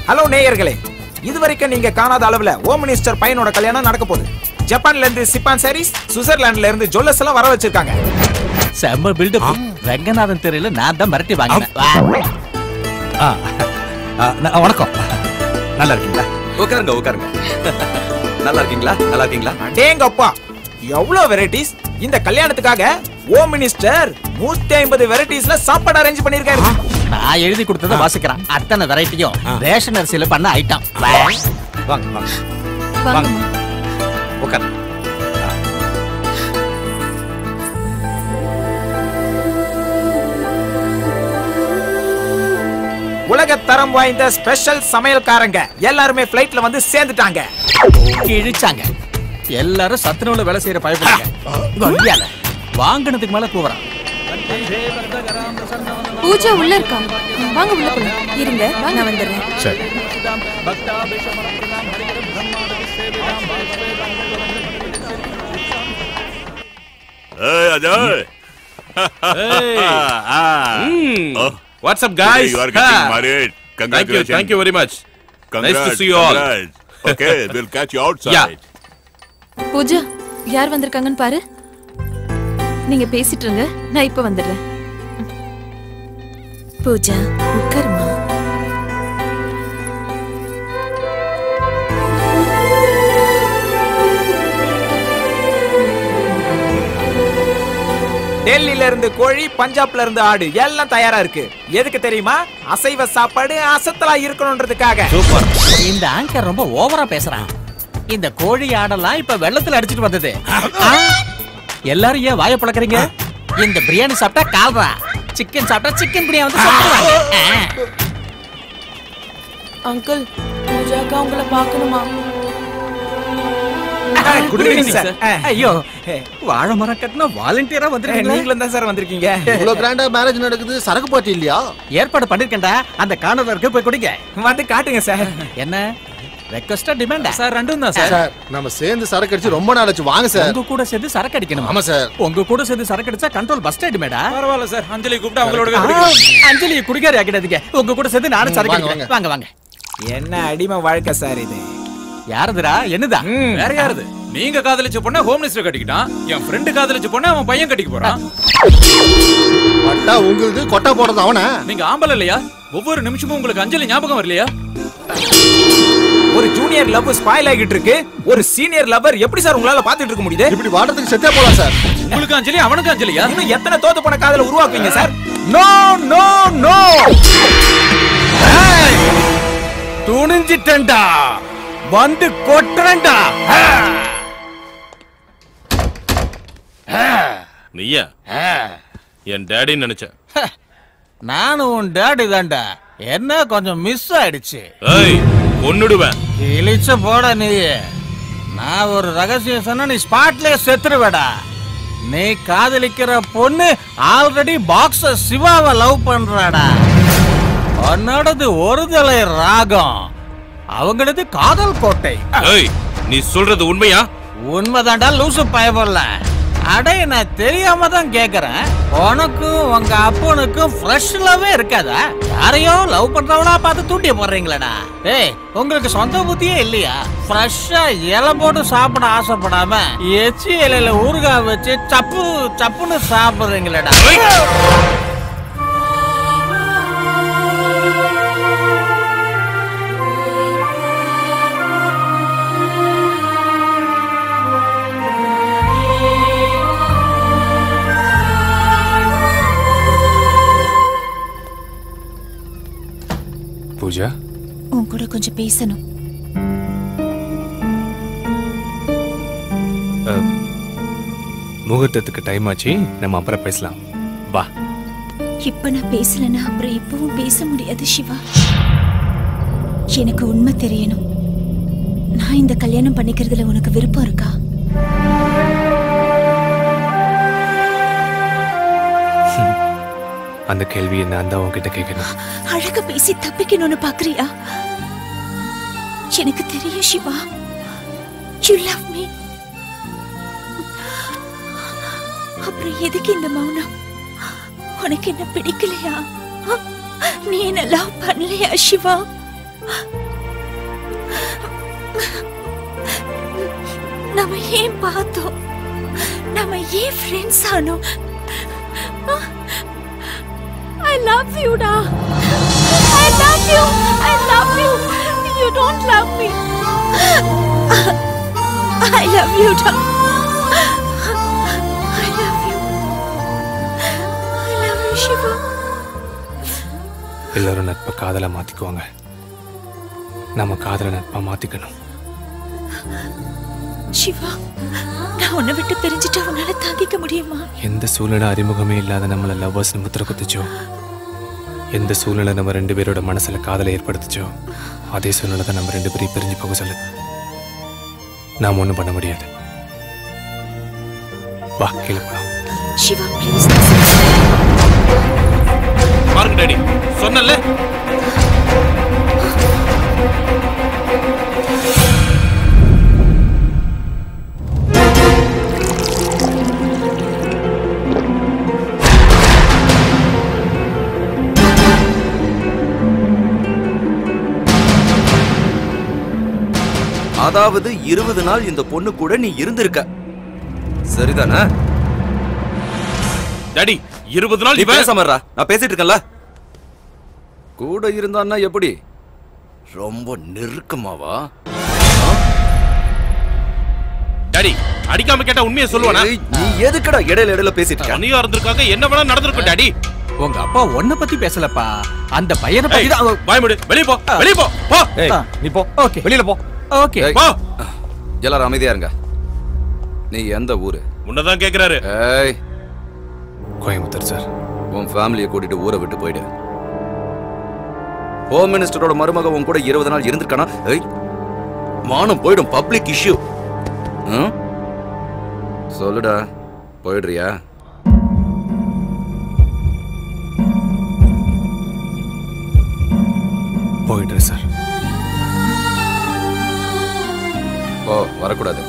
Hello நேயர்களே இதுவரைக்கும் நீங்க காணாத அளவுல ஹோம் மினிஸ்டர் பையனோட கல்யாணம் நடக்க போகுது ஜப்பான்ல இருந்து சிப்பான் சாரீஸ் சுவிட்சர்லாந்துல இருந்து ஜுவல்லர்ஸ் எல்லாம் வர வச்சிருக்காங்க செம்ம பில்டப் ரங்கநாதன் தெரியல நான் தான் மிரட்டி வாங்கினேன் ஆ, ஆ, ந- வணக்கம் நல்லா இருக்கீங்களா உட்காருங்க உட்காருங்க நல்லா இருக்கீங்களா நல்லா இருக்கீங்களா அடேங்கப்பா எவ்வளவு வெரைட்டிஸ் இந்த கல்யாணத்துக்காக ஹோம் மினிஸ்டர் நூத்தி ஐம்பது வெரைட்டிஸ்ல சாப்பாடு அரேஞ்ச் பண்ணிருக்காரு நான் எழுதி கொடுத்ததை வாசிக்கிறேன் அத்தனை வெரைட்டியும் ரேஷன் அரிசியில பண்ண ஐட்டம் வாங்க வாங்க வாங்க உட்காரு உலக தரம் வாய்ந்த ஸ்பெஷல் சமையல்காரங்க எல்லாருமே ஃபிளைட்ல வந்து சேர்ந்துட்டாங்க கிழிச்சாங்க எல்லாரும் சத்துணவுல வேலை செய்யற பயப்படுங்க கொய்யால வாங்கினதுக்கு மேல கூவறான் பூஜா உள்ள இருக்கா வாங்க உள்ள போலாம் இருங்க நான் வந்துடுறேன் சரி Hey, Ajay. Ah. Oh, What's up, today guys? you are getting Ah. married. Thank you, Congratulations. thank you very much. Congrats, Nice to see you all. congrats. Okay, we'll catch you outside. Yeah. Pooja யார் வந்திருக்காங்கன்னு பாரு நீங்க பேசிட்டு இருங்க நான் இப்ப வந்துடுறேன் பூஜா உட்காருமா டெல்லில இருந்து கோழி பஞ்சாப்ல இருந்து ஆடு எல்லாம் தயாரா இருக்கு எதுக்கு தெரியுமா அசைவ சாப்பாடு அசத்தலா இருக்கணும்ன்றதுக்காக இந்த ஆங்கர் ரொம்ப ஓவரா பேசுறான் இந்த கோழி ஆடெல்லாம் இப்ப வெள்ளத்துல அடிச்சிட்டு வந்தது ஆ? எல்லாரும் ஏன் வாயை பழக்கறீங்க இந்த பிரியாணி சாப்பிட்டா கால்ரா சிக்கன் சாப்பிட்டா சிக்கன் பிரியாணி வந்து சாப்பிடுவாங்க. ஆ. அங்கிள் பூஜாக்கா உங்களை பார்க்கணுமா குட் ஈவினிங் சார் ஐயோ வாழை மரம் கட்டினா வாலண்டியரா வந்துருக்கீங்களா நீங்களும் தான் சார் வந்திருக்கீங்க இவ்வளவு கிராண்டா மேரேஜ் நடக்குது சரக்கு பார்ட்டி இல்லையா ஏற்பாடு பண்ணிருக்கேன்டா அந்த கார்னருக்கு போய் குடிங்க வந்து காட்டுங்க சார் என்ன ரெக்வஸ்டா டிமாண்டா சார் ரெண்டும் தான் சார் நம்ம சேர்ந்து சரக்கு அடிச்சு ரொம்ப நாள் ஆச்சு வாங்க சார் உங்க கூட சேர்ந்து சரக்கு அடிக்கணும் ஆமா சார் உங்க கூட சேர்ந்து சரக்கு அடிச்சா கண்ட்ரோல் பஸ் ஆயிடுமேடா பரவாயில்ல சார் அஞ்சலி கூப்பிட்டு அவங்களோட ஆ, அஞ்சலி குடிக்காரி ஆக்கிடாதீங்க உங்க கூட சேர்ந்து நானும் சரக்கு வாங்க, அடிக்கிறேன் வாங்க வாங்க என்ன அடிமை வாழ்க்கை சார் இது யாருதுடா என்னதா ம். வேற யாருது நீங்க காதலிச்ச பொண்ண ஹோம் மினிஸ்டர் கட்டிக்கிட்டான் என் ஃப்ரெண்டு காதலிச்ச பொண்ண அவன் பையன் கட்டிக்க போறான் பட்டா உங்களுது கொட்டா போடுறது அவன நீங்க ஆம்பளை இல்லையா ஒவ்வொரு நிமிஷமும் உங்களுக்கு அஞ்சலி ஞாபகம் வரலையா ஒரு ஜூனியர் லவ் ஸ்பாயில் ஆகிட்டு இருக்கு ஒரு சீனியர் லவர் எப்படி சார் உங்களால பாத்துட்டு இருக்க முடியுது இப்படி வாடுறதுக்கு செத்தே போலாம் சார் உங்களுக்கு அஞ்சலி அவனுக்கு அஞ்சலியா இன்னும் எத்தனை தோத்து போன காதல உருவாக்குவீங்க சார் நோ நோ நோ துணிஞ்சிட்டேன்டா வந்து கொட்டுறேன்டா நீயா என் டேடின்னு நினைச்சேன் நானும் உன் டேடி தான்டா என்ன கொஞ்சம் மிஸ் ஆயிடுச்சு ஏய் கொன்னுடுவேன் இழிச்ச போட நீ நான் ஒரு ரகசியம் சொன்னா நீ ஸ்பாட்லயே செத்துருவேடா நீ காதலிக்கிற பொண்ணு ஆல்ரெடி பாக்ஸர் சிவாவை லவ் பண்றாடா உன்னோடது ஒருதலை ராகம் அவங்களது காதல் கோட்டை ஏய் நீ சொல்றது உண்மையா உண்மைதான்டா லூசு பயப்படல அடே நான் தெரியாம தான் கேக்குறேன் உனக்கும் உங்க அப்பனுக்கும் ஃப்ரெஷ் லவ்வே இருக்காதா யாரையோ லவ் பண்றவனா பார்த்து தூண்டி போடுறீங்களடா ஏய் உங்களுக்கு சொந்த புத்தியே இல்லையா ஃப்ரெஷ்ஷா இலை போட்டு சாப்பிட ஆசைப்படாம எச்சி இலையில ஊறுகாய் வச்சு சப்பு சப்புன்னு சாப்பிடுறீங்களடா பூஜா உன் கூட கொஞ்சம் பேசணும் முகூர்த்தத்துக்கு டைம் ஆச்சு நம்ம அப்புறம் பேசலாம் வா இப்ப நான் பேசலன்னா அப்புறம் எப்பவும் பேச முடியாது சிவா எனக்கு உண்மை தெரியணும் நான் இந்த கல்யாணம் பண்ணிக்கிறதுல உனக்கு விருப்பம் இருக்கா அந்த கேள்வியை நான் தான் உன்கிட்ட கேட்கணும் அழக பேசி தப்பிக்கணும்னு பாக்குறியா எனக்கு தெரியும் சிவா யூ லவ் மீ அப்புறம் எதுக்கு இந்த மௌனம் உனக்கு என்ன பிடிக்கலையா நீ என்ன லவ் பண்ணலையா சிவா நம்ம ஏன் பார்த்தோம் நம்ம ஏன் ஃப்ரெண்ட்ஸ் ஆனோம் ஐ லவ் யூ டா I love you I love you you don't love me I love you டா I love you I love you Siva எல்லாரும் நட்பை காதலை மாத்திக்குவாங்க நம்ம காதலை நட்பா மாத்திக்கணும் சிவா நான் உன்னை விட்டு பிரிஞ்சுட்டு உன்னால தாங்கிக்க முடியுமா எந்த சூழ்நிலை அறிமுகமே இல்லாத நம்மள லவ்வர்ஸ் முத்திர குத்துச்சோ எந்த சூழ்நிலை நம்ம ரெண்டு பேரோட மனசுல காதலை ஏற்படுத்துச்சோ அதே சூழ்நிலை தான் நம்ம ரெண்டு பேரையும் பிரிஞ்சு போக சொல்லுது நாம் ஒண்ணும் பண்ண முடியாது வா கீழே போலாம் சிவா ப்ளீஸ் பாருங்க டாடி சொன்னல அதாவது இருபது நாள் இந்த பொண்ணு கூட நீ இருந்திருக்க சரிதானே டாடி இருபது நாள் நீ இவன் பேசாமறா நான் பேசிட்டு இருக்கேன்ல கூட இருந்தான்னா எப்படி ரொம்ப நெருக்கமாவா டாடி அடிக்காம கேட்டா உண்மையை சொல்லுவானா ஏய், நீ எதுக்குடா இடையில இடையில பேசிட்டு இருக்க தனியா இருந்திருக்காங்க என்ன வேணா நடந்திருக்கும் டாடி உங்க அப்பா உன்னை பத்தி பேசலப்பா அந்த பையனை பத்தி ஏய், தான் வாய் மூடு வெளிய போ வெளிய போ போ ஏய் நீ போ ஓகே வெளியில போ ஓகே ஏய், போ எல்லாரும் அமைதியா இருங்க நீ எந்த ஊரு உன்னதான் கேக்குறாரு ஏய் கோயம்புத்தூர் சார் உன் ஃபேமிலியை கூட்டிட்டு ஊரை விட்டு போயிடு ஹோம் மினிஸ்டரோட மருமக உன் கூட இருபது நாள் இருந்திருக்கானா ஏய் மானம் போயிடும் பப்ளிக் இஷ்யூ சொல்லுடா போயிடுறியா போயிடுறேன் சார் ஓ வரக்கூடாது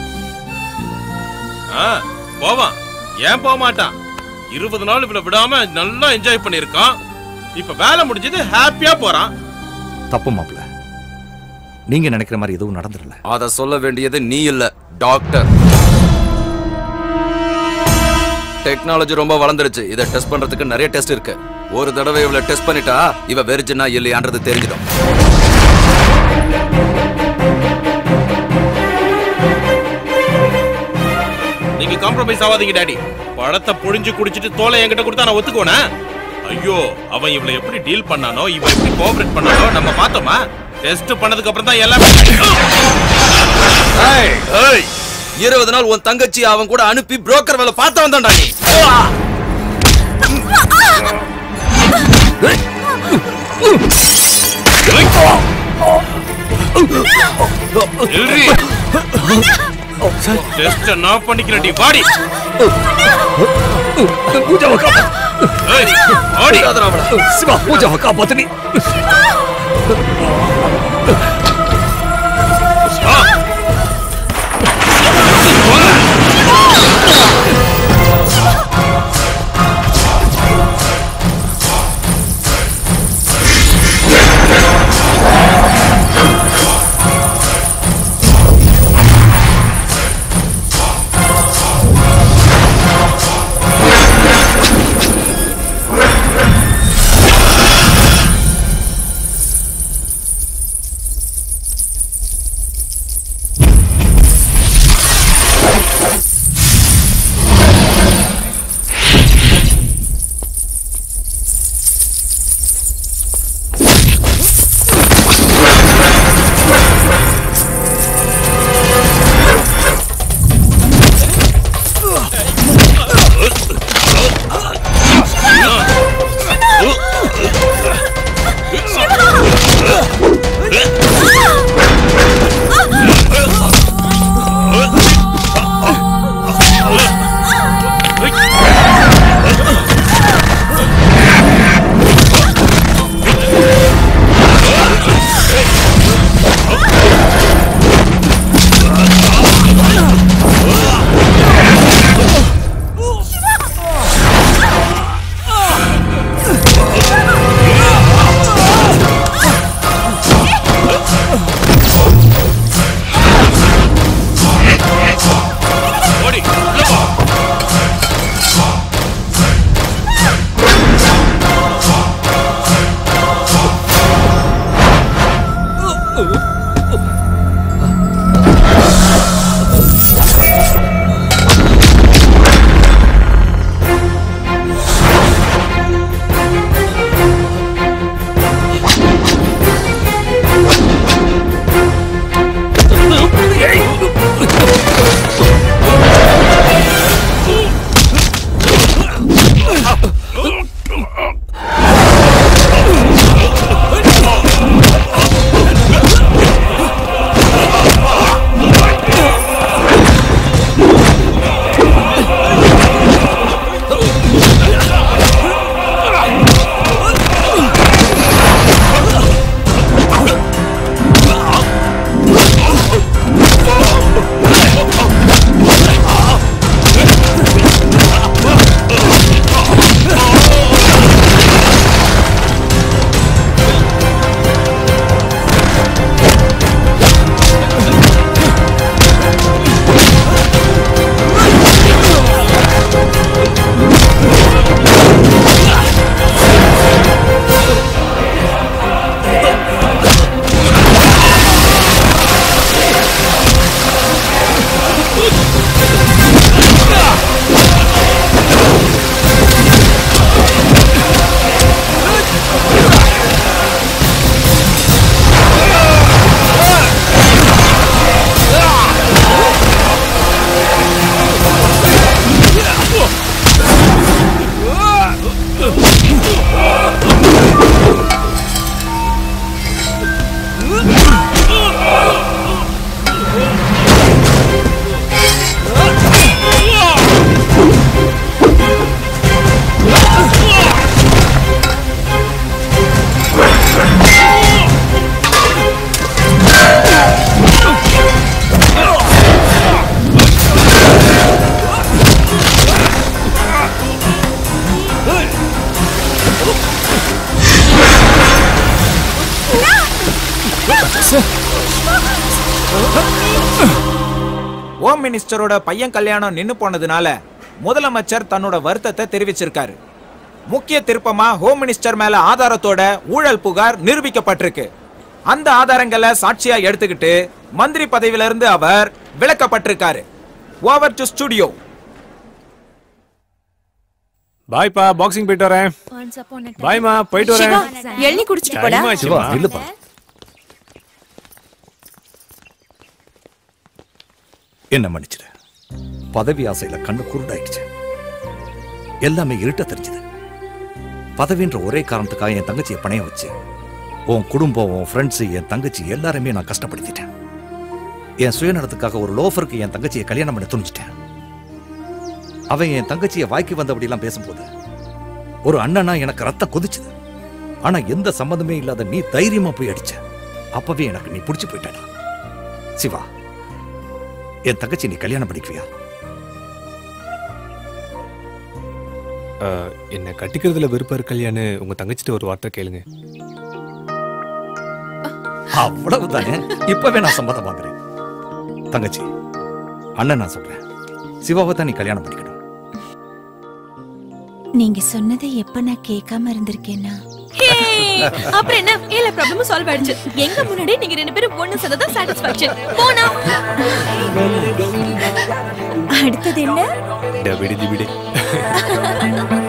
ஆ, போவான் ஏன் போக மாட்டான் இருபது நாள் இவளை விடாம நல்லா என்ஜாய் பண்ணிருக்கான் இப்ப வேலை முடிஞ்சது ஹாப்பியா போறான் தப்பு மாப்ள நீங்க நினைக்கிற மாதிரி எதுவும் நடந்துடல அத சொல்ல வேண்டியது நீ இல்ல டாக்டர் டெக்னாலஜி ரொம்ப வளர்ந்துருச்சு இதை டெஸ்ட் பண்றதுக்கு நிறைய டெஸ்ட் இருக்கு ஒரு தடவை இவளை டெஸ்ட் பண்ணிட்டா இவ வெரிஜினா இல்லையான்றது தெரிஞ்சிடும் நீங்க காம்ப்ரமைஸ் ஆகாதீங்க டாடி பழத்தை புழிஞ்சு குடிச்சிட்டு தோலை என்கிட்ட கொடுத்தா நான் ஒத்துக்குவேனா ஐயோ அவன் இவளை எப்படி டீல் பண்ணானோ இவன் எப்படி கோஆபரேட் பண்ணானோ நம்ம பார்த்தோமா டெஸ்ட் பண்ணதுக்கு அப்புறம் தான் எல்லாமே ஏய், ஏய், இருபது நாள் உன் தங்கச்சி அவன் கூட அனுப்பி புரோக்கர் வேலை பார்த்து வந்தான்டா நீ நில்றி. டெஸ்ட் நான் பண்ணிக்கிறேன் டி வாடி பூஜாவை காப்பா ஏய், வாடி சிவா பூஜாவை காப்பாத்து நீ ஆ. ஹோம் மினிஸ்டரோட பையன் கல்யாணம் நின்னு போனதுனால முதலமைச்சர் தன்னோட வருத்தத்தை தெரிவிச்சிருக்காரு முக்கிய திருப்பமா ஹோம் மினிஸ்டர் மேல ஆதாரத்தோட ஊழல் புகார் நிரூபிக்கப்பட்டிருக்கு அந்த ஆதாரங்களை சாட்சியா எடுத்துக்கிட்டு மந்திரி பதவியில இருந்து அவர் விலக்கப்பட்டிருக்காரு ஓவர் டு ஸ்டுடியோ பாய்ப்பா பாக்ஸிங் போயிட்டு வரேன் பாய்மா போயிட்டு வரேன் சிவா, எள்ளி குடிச்சிட்டு போடா. Time ஆச்சுமா. சிவா இல்லப்பா என்ன மன்னிச்சிடு பதவி ஆசையில கண்ணு குருடாயிடுச்சு எல்லாமே இருட்ட தெரிஞ்சது பதவின்ற ஒரே காரணத்துக்காக என் தங்கச்சியை பணைய வச்சு உன் குடும்பம் உன் ஃப்ரெண்ட்ஸ் என் தங்கச்சி எல்லாருமே நான் கஷ்டப்படுத்திட்டேன் என் சுயநலத்துக்காக ஒரு லோஃபருக்கு என் தங்கச்சியை கல்யாணம் பண்ண துணிச்சிட்டேன் அவன் என் தங்கச்சியை வாய்க்கு வந்தபடியெல்லாம் பேசும்போது ஒரு அண்ணனா எனக்கு ரத்தம் கொதிச்சுது ஆனா எந்த சம்மந்தமே இல்லாத நீ தைரியமா போய் அடிச்ச அப்பவே எனக்கு நீ பிடிச்சு போயிட்டடா சிவா என் தங்கச்சி நீ கல்யாணம் பண்ணிக்குவியா அஹ், என்னை கட்டிக்கிறதுல விருப்பம் இருக்கலையான்னு உங்க தங்கச்சிட்ட ஒரு வார்த்தை கேளுங்க அவ்வளவுதானே இப்பவே நான் சம்மதம் வாங்குறேன் தங்கச்சி அண்ணன் நான் சொல்றேன் சிவாவை தான் நீ கல்யாணம் பண்ணிக்கணும் நீங்க சொன்னதை எப்ப நான் கேட்காம இருந்திருக்கேன்னா அப்புறம் என்ன எல்லா ப்ராப்ளமும் சால்வ் ஆயிடுச்சு எங்க முன்னாடி நீங்க ரெண்டு பேரும் ஒண்ணு சதா சாட்டிஸ்பாக்சன் போனா அடுத்தது என்ன டே, விடுதி விடு